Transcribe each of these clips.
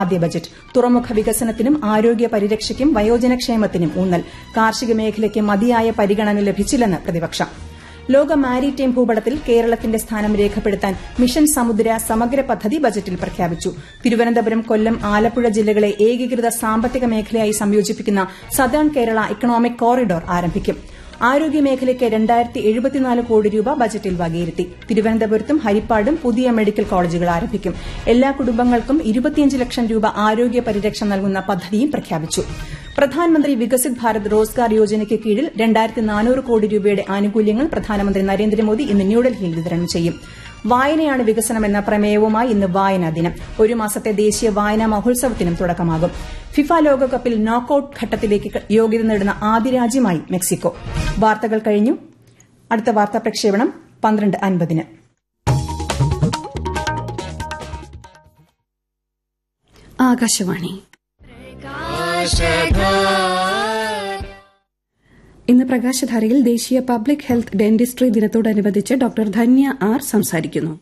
ആദ്യ ബജറ്റ് തുറമുഖ വികസനത്തിനും ആരോഗ്യ പരിരക്ഷയ്ക്കും വയോജനക്ഷേമത്തിനും ഊന്നൽ കാർഷിക മേഖലയ്ക്ക് മതിയായ പരിഗണന ലഭിച്ചില്ലെന്ന് പ്രതിപക്ഷം ലോക മാരിടൈം ഭൂപടത്തിൽ കേരളത്തിന്റെ സ്ഥാനം രേഖപ്പെടുത്താൻ മിഷൻ സമുദ്ര സമഗ്ര പദ്ധതി ബജറ്റിൽ പ്രഖ്യാപിച്ചു തിരുവനന്തപുരം കൊല്ലം ആലപ്പുഴ ജില്ലകളെ ഏകീകൃത സാമ്പത്തിക മേഖലയായി സംയോജിപ്പിക്കുന്ന സദേൺ കേരള ഇക്കണോമിക് കോറിഡോർ ആരംഭിക്കും ആരോഗ്യമേഖലയ്ക്ക് രണ്ടായിരത്തി എഴുപത്തിനാല് കോടി രൂപ ബജറ്റിൽ വകയിരുത്തി തിരുവനന്തപുരത്തും ഹരിപ്പാടും പുതിയ മെഡിക്കൽ കോളേജുകൾ ആരംഭിക്കും എല്ലാ കുടുംബങ്ങൾക്കും ഇരുപത്തിയഞ്ച് ലക്ഷം രൂപ ആരോഗ്യ പരിരക്ഷ നൽകുന്ന പദ്ധതിയും പ്രഖ്യാപിച്ചു പ്രധാനമന്ത്രി വികസിത് ഭാരത് റോസ്ഗാർ യോജനയ്ക്ക് കീഴിൽ രണ്ടായിരത്തി നാനൂറ് കോടി രൂപയുടെ ആനുകൂല്യങ്ങൾ പ്രധാനമന്ത്രി നരേന്ദ്രമോദി ഇന്ന് ന്യൂഡൽഹിയിൽ വിതരണം ചെയ്യും വായനയാണ് വികസനമെന്ന പ്രമേയവുമായി ഇന്ന് വായനാ ദിനം ഒരു മാസത്തെ ദേശീയ വായനാ മഹോത്സവത്തിനും തുടക്കമാകും ഫിഫ ലോകകപ്പിൽ നോക്കൌട്ട് ഘട്ടത്തിലേക്ക് യോഗ്യത നേടുന്ന ആദ്യ രാജ്യമായി മെക്സിക്കോ വാർത്തകൾ കഴിഞ്ഞു അടുത്ത വാർത്താ പ്രക്ഷേപണം പന്ത്രണ്ട് അൻപതിന് ആകാശവാണി ഇന്ന് പ്രകാശധാരയിൽ ദേശീയ പബ്ലിക് ഹെൽത്ത് ഡെന്റിസ്ട്രി ദിനത്തോടനുബന്ധിച്ച് ഡോക്ടർ ധന്യ ആർ സംസാരിക്കുന്നു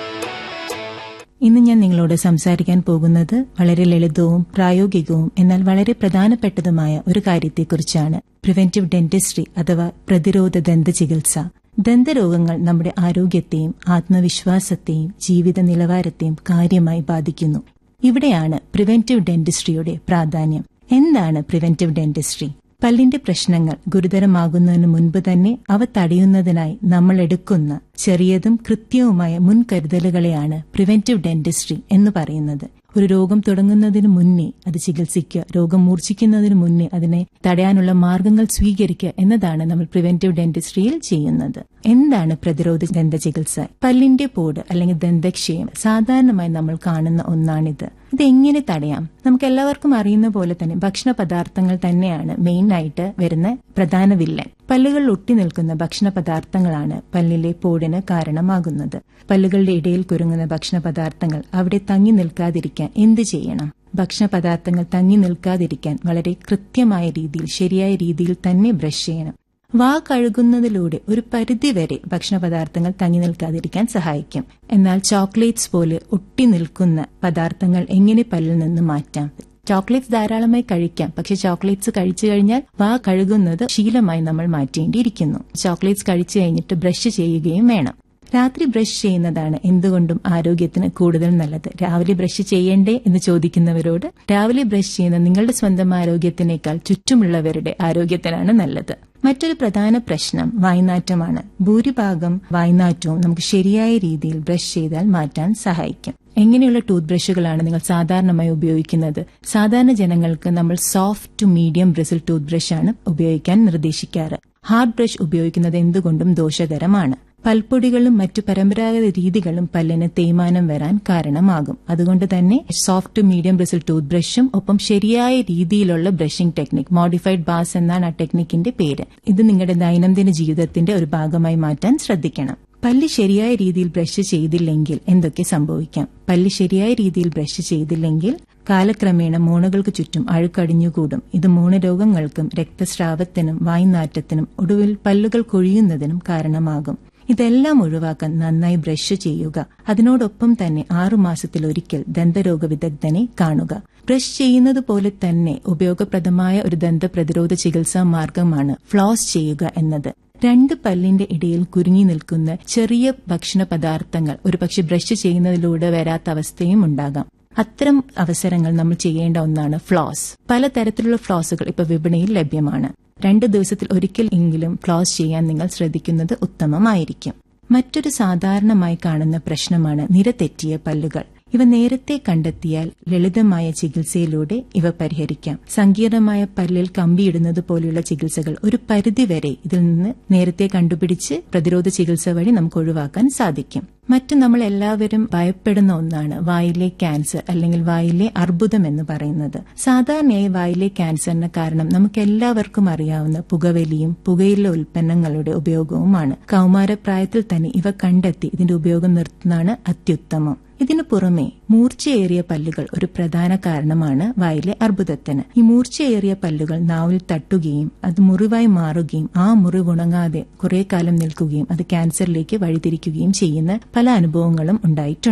ഇന്ന് ഞാൻ നിങ്ങളോട് സംസാരിക്കാൻ പോകുന്നത് വളരെ ലളിതവും പ്രായോഗികവും എന്നാൽ വളരെ പ്രധാനപ്പെട്ടതുമായ ഒരു കാര്യത്തെക്കുറിച്ചാണ് പ്രിവെന്റീവ് ഡെന്റിസ്ട്രി അഥവാ പ്രതിരോധ ദന്ത ചികിത്സ ദന്തരോഗങ്ങൾ നമ്മുടെ ആരോഗ്യത്തെയും ആത്മവിശ്വാസത്തെയും ജീവിത നിലവാരത്തെയും കാര്യമായി ബാധിക്കുന്നു ഇവിടെയാണ് പ്രിവെന്റീവ് ഡെന്റിസ്ട്രിയുടെ പ്രാധാന്യം എന്താണ് പ്രിവെന്റീവ് ഡെന്റിസ്ട്രി പല്ലിന്റെ പ്രശ്നങ്ങൾ ഗുരുതരമാകുന്നതിന് മുൻപ് തന്നെ അവ തടയുന്നതിനായി നമ്മൾ എടുക്കുന്ന ചെറിയതും കൃത്യവുമായ മുൻകരുതലുകളെയാണ് പ്രിവെന്റീവ് ഡെന്റിസ്ട്രി എന്ന് പറയുന്നത് ഒരു രോഗം തുടങ്ങുന്നതിന് മുന്നേ അത് ചികിത്സിക്കുക രോഗം മൂർച്ഛിക്കുന്നതിന് മുന്നേ അതിനെ തടയാനുള്ള മാർഗങ്ങൾ സ്വീകരിക്കുക എന്നതാണ് നമ്മൾ പ്രിവെന്റീവ് ഡെന്റിസ്ട്രിയിൽ ചെയ്യുന്നത് എന്താണ് പ്രതിരോധ ദന്ത ചികിത്സ പല്ലിന്റെ പോട് അല്ലെങ്കിൽ ദന്തക്ഷയം സാധാരണമായി നമ്മൾ കാണുന്ന ഒന്നാണിത് ഇത് എങ്ങനെ തടയാം നമുക്ക് എല്ലാവർക്കും അറിയുന്ന പോലെ തന്നെ ഭക്ഷണ പദാർത്ഥങ്ങൾ തന്നെയാണ് മെയിൻ ആയിട്ട് വരുന്ന പ്രധാന വില്ലൻ പല്ലുകളിൽ ഒട്ടി നിൽക്കുന്ന ഭക്ഷണ പദാർത്ഥങ്ങളാണ് പല്ലിലെ പോടിന് കാരണമാകുന്നത് പല്ലുകളുടെ ഇടയിൽ കുരുങ്ങുന്ന ഭക്ഷണ പദാർത്ഥങ്ങൾ അവിടെ തങ്ങി നിൽക്കാതിരിക്കാൻ എന്ത് ചെയ്യണം ഭക്ഷണ പദാർത്ഥങ്ങൾ തങ്ങി നിൽക്കാതിരിക്കാൻ വളരെ കൃത്യമായ രീതിയിൽ ശരിയായ രീതിയിൽ തന്നെ ബ്രഷ് ചെയ്യണം വാ കഴുകുന്നതിലൂടെ ഒരു പരിധിവരെ ഭക്ഷണ പദാർത്ഥങ്ങൾ തങ്ങി നിൽക്കാതിരിക്കാൻ സഹായിക്കും എന്നാൽ ചോക്ലേറ്റ്സ് പോലെ ഒട്ടി നിൽക്കുന്ന പദാർത്ഥങ്ങൾ എങ്ങനെ പല്ലിൽ നിന്ന് മാറ്റാം ചോക്ലേറ്റ്സ് ധാരാളമായി കഴിക്കാം പക്ഷെ ചോക്ലേറ്റ്സ് കഴിച്ചു കഴിഞ്ഞാൽ വാ കഴുകുന്നത് ശീലമായി നമ്മൾ മാറ്റേണ്ടിയിരിക്കുന്നു ചോക്ലേറ്റ്സ് കഴിച്ചു കഴിഞ്ഞിട്ട് ബ്രഷ് ചെയ്യുകയും വേണം രാത്രി ബ്രഷ് ചെയ്യുന്നതാണ് എന്തുകൊണ്ടും ആരോഗ്യത്തിന് കൂടുതൽ നല്ലത് രാവിലെ ബ്രഷ് ചെയ്യണ്ടേ എന്ന് ചോദിക്കുന്നവരോട് രാവിലെ ബ്രഷ് ചെയ്യുന്ന നിങ്ങളുടെ സ്വന്തം ആരോഗ്യത്തിനേക്കാൾ ചുറ്റുമുള്ളവരുടെ ആരോഗ്യത്തിനാണ് നല്ലത് മറ്റൊരു പ്രധാന പ്രശ്നം വായ്നാറ്റമാണ് ഭൂരിഭാഗം വായ്നാറ്റവും നമുക്ക് ശരിയായ രീതിയിൽ ബ്രഷ് ചെയ്താൽ മാറ്റാൻ സഹായിക്കും എങ്ങനെയുള്ള ടൂത്ത് ബ്രഷുകളാണ് നിങ്ങൾ സാധാരണമായി ഉപയോഗിക്കുന്നത് സാധാരണ ജനങ്ങൾക്ക് നമ്മൾ soft to medium bristle tooth ബ്രഷാണ് ഉപയോഗിക്കാൻ നിർദ്ദേശിക്കാറ് ഹാർഡ് ബ്രഷ് ഉപയോഗിക്കുന്നത് എന്തുകൊണ്ടും ദോഷകരമാണ് പൽപ്പൊടികളും മറ്റു പരമ്പരാഗത രീതികളും പല്ലിന് തേയ്മാനം വരാൻ കാരണമാകും അതുകൊണ്ട് തന്നെ soft to medium bristle tooth ബ്രഷും ഒപ്പം ശരിയായ രീതിയിലുള്ള ബ്രഷിംഗ് ടെക്നിക് മോഡിഫൈഡ് ബാസ് എന്നാണ് ആ ടെക്നിക്കിന്റെ പേര് ഇത് നിങ്ങളുടെ ദൈനംദിന ജീവിതത്തിന്റെ ഒരു ഭാഗമായി മാറ്റാൻ ശ്രദ്ധിക്കണം പല്ല് ശരിയായ രീതിയിൽ ബ്രഷ് ചെയ്തില്ലെങ്കിൽ എന്തൊക്കെ സംഭവിക്കാം പല്ല് ശരിയായ രീതിയിൽ ബ്രഷ് ചെയ്തില്ലെങ്കിൽ കാലക്രമേണ മോണകൾക്ക് ചുറ്റും അഴുക്കടിഞ്ഞുകൂടും ഇത് മോണരോഗങ്ങൾക്കും രക്തസ്രാവത്തിനും വായ്നാറ്റത്തിനും ഒടുവിൽ പല്ലുകൾ കൊഴിയുന്നതിനും കാരണമാകും ഇതെല്ലാം ഒഴിവാക്കാൻ നന്നായി ബ്രഷ് ചെയ്യുക അതിനോടൊപ്പം തന്നെ ആറുമാസത്തിലൊരിക്കൽ ദന്തരോഗ വിദഗ്ധനെ കാണുക ബ്രഷ് ചെയ്യുന്നത് പോലെ തന്നെ ഉപയോഗപ്രദമായ ഒരു ദന്ത പ്രതിരോധ ചികിത്സാ മാർഗമാണ് ഫ്ലോസ് ചെയ്യുക എന്നത് രണ്ട് പല്ലിന്റെ ഇടയിൽ കുരുങ്ങി നിൽക്കുന്ന ചെറിയ ഭക്ഷണ പദാർത്ഥങ്ങൾ ഒരുപക്ഷെ ബ്രഷ് ചെയ്യുന്നതിലൂടെ വരാത്ത അവസ്ഥയും ഉണ്ടാകാം അത്തരം അവസരങ്ങൾ നമ്മൾ ചെയ്യേണ്ട ഒന്നാണ് ഫ്ലോസ് പലതരത്തിലുള്ള ഫ്ലോസുകൾ ഇപ്പൊ വിപണിയിൽ ലഭ്യമാണ് രണ്ട് ദിവസത്തിൽ ഒരിക്കൽ എങ്കിലും ഫ്ലോസ് ചെയ്യാൻ നിങ്ങൾ ശ്രദ്ധിക്കുന്നത് ഉത്തമമായിരിക്കും മറ്റൊരു സാധാരണമായി കാണുന്ന പ്രശ്നമാണ് നിരതെറ്റിയ പല്ലുകൾ ഇവ നേരത്തെ കണ്ടെത്തിയാൽ ലളിതമായ ചികിത്സയിലൂടെ ഇവ പരിഹരിക്കാം സങ്കീർണമായ പല്ലിൽ കമ്പിയിടുന്നത് പോലെയുള്ള ചികിത്സകൾ ഒരു പരിധിവരെ ഇതിൽ നിന്ന് നേരത്തെ കണ്ടുപിടിച്ച് പ്രതിരോധ ചികിത്സ വഴി നമുക്ക് ഒഴിവാക്കാൻ സാധിക്കും മറ്റ് നമ്മൾ എല്ലാവരും ഭയപ്പെടുന്ന ഒന്നാണ് വായിലെ ക്യാൻസർ അല്ലെങ്കിൽ വായിലെ അർബുദം എന്ന് പറയുന്നത് സാധാരണയായി വായിലെ ക്യാൻസറിന് കാരണം നമുക്ക് എല്ലാവർക്കും അറിയാവുന്ന പുകവലിയും പുകയില ഉൽപ്പന്നങ്ങളുടെ ഉപയോഗവുമാണ് കൗമാരപ്രായത്തിൽ തന്നെ ഇവ കണ്ടെത്തി ഇതിന്റെ ഉപയോഗം നിർത്തുന്നതാണ് അത്യുത്തമം ഇതിനു പുറമെ മൂർച്ചയേറിയ പല്ലുകൾ ഒരു പ്രധാന കാരണമാണ് വായിലെ അർബുദത്തിന് ഈ മൂർച്ചയേറിയ പല്ലുകൾ നാവിൽ തട്ടുകയും അത് മുറിവായി മാറുകയും ആ മുറിവ് ഉണങ്ങാതെ കുറെ കാലം നിൽക്കുകയും അത് ക്യാൻസറിലേക്ക് വഴിതിരിക്കുകയും ചെയ്യുന്ന പല അനുഭവങ്ങളും ഉണ്ടായിട്ടുണ്ട്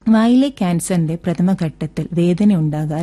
വായിലെ ക്യാൻസറിന്റെ പ്രഥമഘട്ടത്തിൽ വേദന ഉണ്ടാകാറില്ല